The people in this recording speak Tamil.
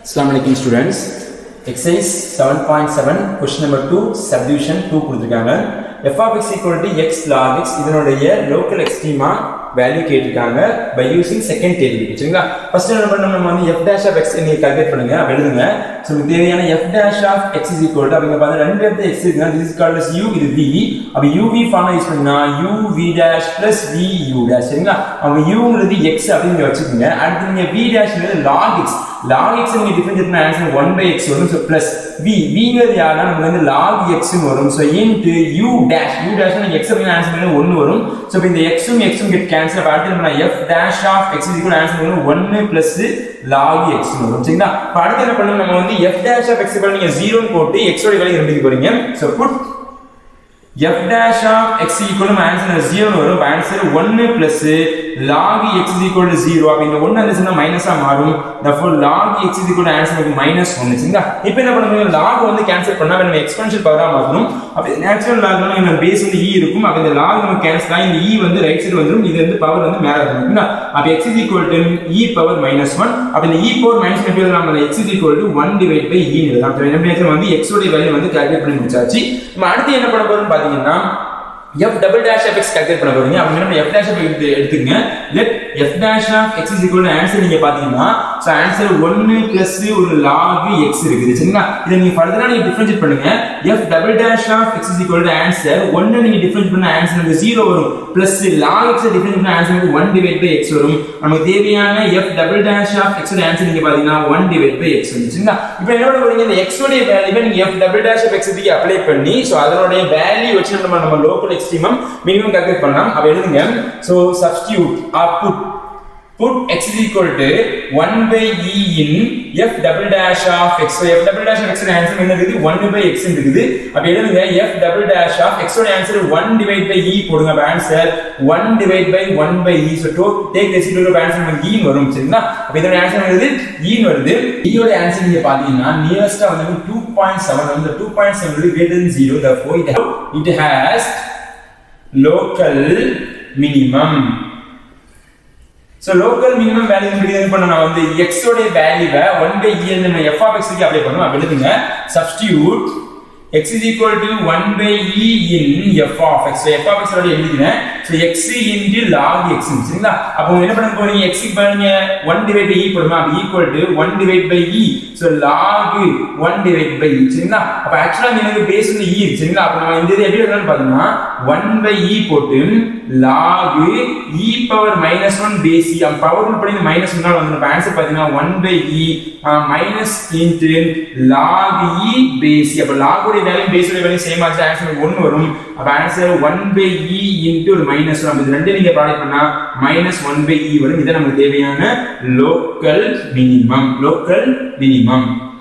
Assalamu alaikum students. Exercise 7.7 question number 2 subdivision 2 கொடுத்திருக்காங்க f of x equal to x log x இதனுடைய local extrema வேல்யூ கேட்டிருக்காங்க by using second theory சரிங்களா ஃபர்ஸ்ட் என்ன பண்ணணும் நம்ம வந்து f dash of x நீங்க கால்குலேட் பண்ணுங்க அப்ப எழுதுங்க சோ உங்களுக்கு தேவையான f dash of x is equal to அப்படிங்க பாருங்க ரெண்டு இடத்துல x இருக்குன்னா this is called as u இது v அப்ப uv ஃபார்முலா யூஸ் பண்ணா u v dash plus v u dash சரிங்களா அவங்க u ங்கிறது x அப்படின்னு வச்சுக்கோங்க அடுத்து நீங்க v dash ங்கிறது log x log x நீங்க டிஃபரன்ஷியேட் பண்ண ஆன்சர் 1 by x வரும் சோ பிளஸ் v v ங்கிறது யாரா நமக்கு வந்து log x னு வரும் so into u dash u dash நீங்க x அப்படிங்க ஆன்சர் வந்து 1 வரும் சோ இப்போ இந்த x உம் x உம் கெட் கேன்சல் அப்ப அடுத்து நம்ம f dash of x is equal answer வந்து 1 plus log x னு வரும் சரிங்களா அப்ப அடுத்து என்ன பண்ணணும் நம்ம வந்து f dash of x equal நீங்க 0 னு போட்டு x ஓட வேல்யூ ரெண்டுக்கு போறீங்க so put f dash of x equal to answer 0 னு வரும் answer 1 plus log x is equal to 0 அப்ப இந்த 1 வந்துச்சுன்னா மைனஸா மாறும் therefore log x is equal to answer வந்து மைனஸ் 1 சரிங்களா இப்போ என்ன பண்ணுங்க log வந்து கேன்சல் பண்ணா நம்ம எக்ஸ்பென்ஷன் பவரா மாத்தணும் அப்ப நேச்சுரல் log நம்ம பேஸ் வந்து e இருக்கும் அப்ப இந்த log நம்ம கேன்சல் ஆகி இந்த e வந்து ரைட் சைடு வந்துரும் இது வந்து பவர் வந்து மேல இருக்கும் சரிங்களா அப்ப x is equal to e power minus 1 அப்ப இந்த e power minus 1 எப்படி எழுதலாம் x is equal to 1 divided by e னு எழுதலாம் அப்ப என்ன வந்து x உடைய வேல்யூ வந்து கால்குலேட் பண்ணி முடிச்சாச்சு நம்ம அடுத்து என்ன பண்ண போறோம் பாத்தீங்கன்னா f double dash of x calculate பண்ண போறீங்க அப்ப நம்ம f dash of x எடுத்துக்கங்க let f dash of x is equal to answer நீங்க பாத்தீங்கன்னா சோ ஆன்சர் 1 பிளஸ் ஒரு log x இருக்குது சரிங்களா இத நீங்க ஃபர்தரா நீங்க டிஃபரன்ஷியேட் பண்ணுங்க f double dash of x is equal to answer 1 நீங்க டிஃபரன்ஷியேட் பண்ண ஆன்சர் நமக்கு 0 வரும் பிளஸ் log x டிஃபரன்ஷியேட் பண்ண ஆன்சர் வந்து 1 டிவைட் பை x வரும் நமக்கு தேவையான f double dash of x ஓட ஆன்சர் நீங்க பாத்தீங்கன்னா 1 டிவைட் பை x வந்து சரிங்களா இப்போ என்ன பண்ண போறீங்க இந்த x ஓட வேல்யூவை நீங்க f double dash of x க்கு அப்ளை பண்ணி சோ அதனுடைய வேல்யூ வச்சு நம்ம நம்ம லோக்கல் எக்ஸ்ட்ரீமம் மினிமம் கால்குலேட் பண்ணலாம் அப்ப எழுதுங்க so substitute or put put x is equal to 1 by e in f double dash of x so f double dash of x ஓட ஆன்சர் என்ன இருக்குது 1 by x இருக்குது அப்ப எழுதுங்க f double dash of x ஓட ஆன்சர் 1 divide by e போடுங்க அப்ப answer 1 divide by 1 by e so to take residual of answer நமக்கு e னு வரும் சரிங்களா அப்ப இதோட ஆன்சர் என்னது e னு வருது e ஓட ஆன்சர் நீங்க பாத்தீங்கன்னா நியரஸ்டா வந்து 2.7 வந்து 2.7 is greater than 0 therefore it has, it has local minimum so local minimum value என்ன பண்ண நான் வந்து x உடைய வேல்யூவை 1 பை e நம்ம f of x க்கு அப்ளை பண்ணுவோம் அப்ப எழுதுங்க substitute x is equal to 1 by e in f of x so f of x ஓட எழுதினேன் so x into log x சரிங்களா அப்போ என்ன பண்ண போறீங்க x க்கு பாருங்க 1 divide by e போடுமா அப்ப equal to 1 divide by e so log 1 divide by e சரிங்களா அப்ப ஆக்சுவலா எனக்கு பேஸ் வந்து e இருக்கு சரிங்களா அப்ப நம்ம இந்த இது எப்படி எழுதலாம் பாத்தீங்கன்னா 1 by e போட்டு log e power minus 1 base e அந்த பவர் ரூல் படி மைனஸ் முன்னால வந்து ஆன்சர் பாத்தீங்கன்னா 1 by e minus into log e base e அப்ப log உடைய வேல்யூ பேஸ் உடைய வேல்யூ சேம் ஆச்சு ஆன்சர் 1 வரும் அப்ப ஆன்சர் 1 by e into ஒரு மைனஸ் நம்ம இது ரெண்டு நீங்க ப்ராடக்ட் பண்ணா மைனஸ் 1 by e வரும் இது நமக்கு தேவையான லோக்கல் மினிமம் லோக்கல் மினிமம்